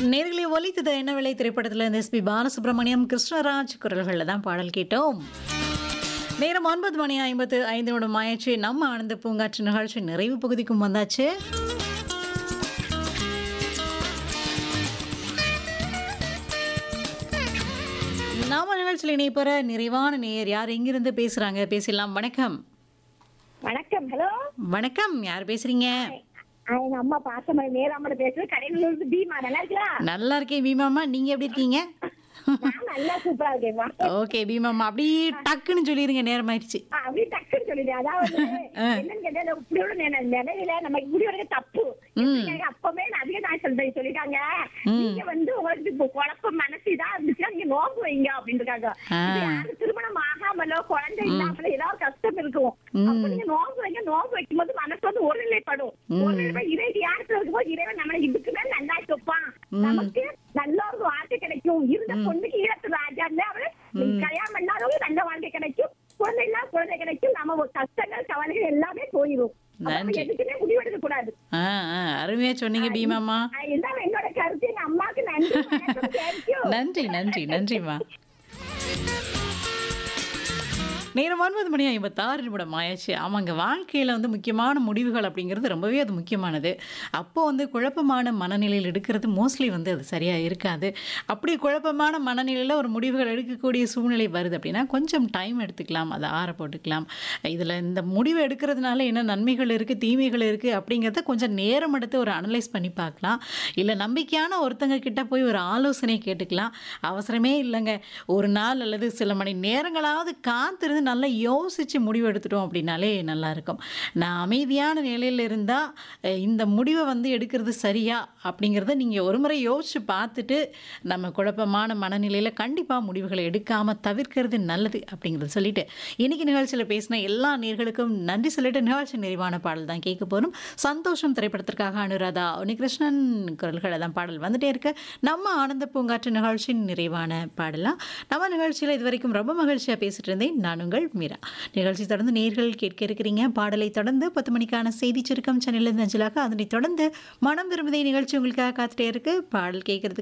நேர்களே ஒலித்தது என்ன விலை திரைப்படத்தில் இந்த எஸ்பி பாலசுப்ரமணியம் கிருஷ்ணராஜ் குரல்களில் தான் பாடல் கேட்டோம் நேரம் ஒன்பது மணி ஐம்பத்து ஐந்து நிமிடம் ஆயிடுச்சு நம்ம ஆனந்த பூங்காற்று நிகழ்ச்சி நிறைவு பகுதிக்கும் வந்தாச்சு நாம நிகழ்ச்சியில் இணைப்பற நிறைவான நேயர் யார் எங்கிருந்து பேசுறாங்க பேசலாம் வணக்கம் வணக்கம் ஹலோ வணக்கம் யார் பேசுறீங்க எங்க அம்மா பாசமலை நேராமல பேசுறது கடையில இருந்து பீமா நல்லா இருக்கா நல்லா இருக்கேன் பீமாமா நீங்க எப்படி இருக்கீங்க நான் நல்லா சூப்பரா இருக்கேன்மா ஓகே பீமாமா அப்படியே டக்குன்னு சொல்லிருங்க நேரமாயிருச்சு ஆ, அப்படியே டக்குன்னு சொல்லிடு அதாவது என்னன்னு கேட்டா இப்படியோட நினை- நினைவில நமக்கு இப்படி வரைக்கும் தப்பு எனக்கு அப்பவே நான் அதிக நான் சொல்றேன் சொல்லிட்டாங்க நீங்க வந்து உங்களுக்கு இப்போ குழப்பம் மனசுதான் இருந்துச்சுன்னா நீங்க நோம்பு வைங்க அப்படின்னு இருக்காங்க ஆ. இது யாரு திருமணம் ஆகாமலோ குழந்தை இல்லாமலோ ஏதாவது கஷ்டம் இருக்கும் அப்ப நீங்க நோம்பு வைங்க நோம்பு வைக்கும் போது மனசு வந்து ஒருநிலைப்படும் ஒருநிலை இறை தியானத்துல இருக்கும்போது இறைவன் நம்மளை இதுக்கு மேல நல்லா வைப்பான் நமக்கு நல்ல ஒரு வாழ்க்கை கிடைக்கும் இருந்த பொண்ணுக்கு ஈழத்து ராஜா அவரு கல்யாணம் பண்ணாதவங்க நல்ல வாழ்க்கை கிடைக்கும் குழந்தை இல்லா குழந்தை கிடைக்கும் நம்ம ஒரு கஷ்டங்கள் கவலைகள் எல்லாமே போயிடும் அப்ப நம்ம நன்றி. எதுக்குமே முடிவெடுக்க கூடாது ஆ ஆ அருமையா சொன்னீங்க பீமாமா ஆஹ் இதுதான் என்னோட கருத்து எங்க அம்மாக்கு நன்றி வணக்கம். Thank you. நன்றி நன்றி நன்றிம்மா நேரம் ஒன்பது மணி ஐம்பத்தாறு நிமிடம் ஆயாச்சு ஆமாங்க வாழ்க்கையில் வந்து முக்கியமான முடிவுகள் அப்படிங்கிறது ரொம்பவே அது முக்கியமானது அப்போ வந்து குழப்பமான மனநிலையில் எடுக்கிறது மோஸ்ட்லி வந்து அது சரியாக இருக்காது அப்படி குழப்பமான மனநிலையில் ஒரு முடிவுகள் எடுக்கக்கூடிய சூழ்நிலை வருது அப்படின்னா கொஞ்சம் டைம் எடுத்துக்கலாம் அதை ஆற போட்டுக்கலாம் இதில் இந்த முடிவு எடுக்கிறதுனால என்ன நன்மைகள் இருக்குது தீமைகள் இருக்குது அப்படிங்கிறத கொஞ்சம் நேரம் எடுத்து ஒரு அனலைஸ் பண்ணி பார்க்கலாம் இல்லை நம்பிக்கையான ஒருத்தங்க கிட்ட போய் ஒரு ஆலோசனை கேட்டுக்கலாம் அவசரமே இல்லைங்க ஒரு நாள் அல்லது சில மணி நேரங்களாவது காத்திருந்து நல்லா யோசித்து முடிவு எடுத்துட்டோம் அப்படின்னாலே நல்லா இருக்கும் நான் அமைதியான நிலையில் இருந்தால் இந்த முடிவை வந்து எடுக்கிறது சரியா அப்படிங்கிறத நீங்கள் ஒரு முறை யோசித்து பார்த்துட்டு நம்ம குழப்பமான மனநிலையில் கண்டிப்பாக முடிவுகளை எடுக்காமல் தவிர்க்கிறது நல்லது அப்படிங்கிறத சொல்லிட்டு இன்னைக்கு நிகழ்ச்சியில் பேசின எல்லா நேர்களுக்கும் நன்றி சொல்லிட்டு நிகழ்ச்சி நிறைவான பாடல் தான் கேட்க போகிறோம் சந்தோஷம் திரைப்படத்திற்காக அனுராதா உனிகிருஷ்ணன் குரல்களை தான் பாடல் வந்துட்டே இருக்கு நம்ம ஆனந்த பூங்காற்று நிகழ்ச்சியின் நிறைவான பாடலாம் நம்ம நிகழ்ச்சியில் இது வரைக்கும் ரொம்ப மகிழ்ச்சியாக பேசிட்டு இருந்தேன் நான் உங்கள் மீரா நிகழ்ச்சி தொடர்ந்து நேர்கள் கேட்க இருக்கிறீங்க பாடலை தொடர்ந்து பத்து மணிக்கான செய்தி சுருக்கம் சேனலில் அஞ்சலாக அதனை தொடர்ந்து மனம் விரும்புதை நிகழ்ச்சி உங்களுக்காக காத்துட்டே இருக்கு பாடல் கேட்கறதுக்கு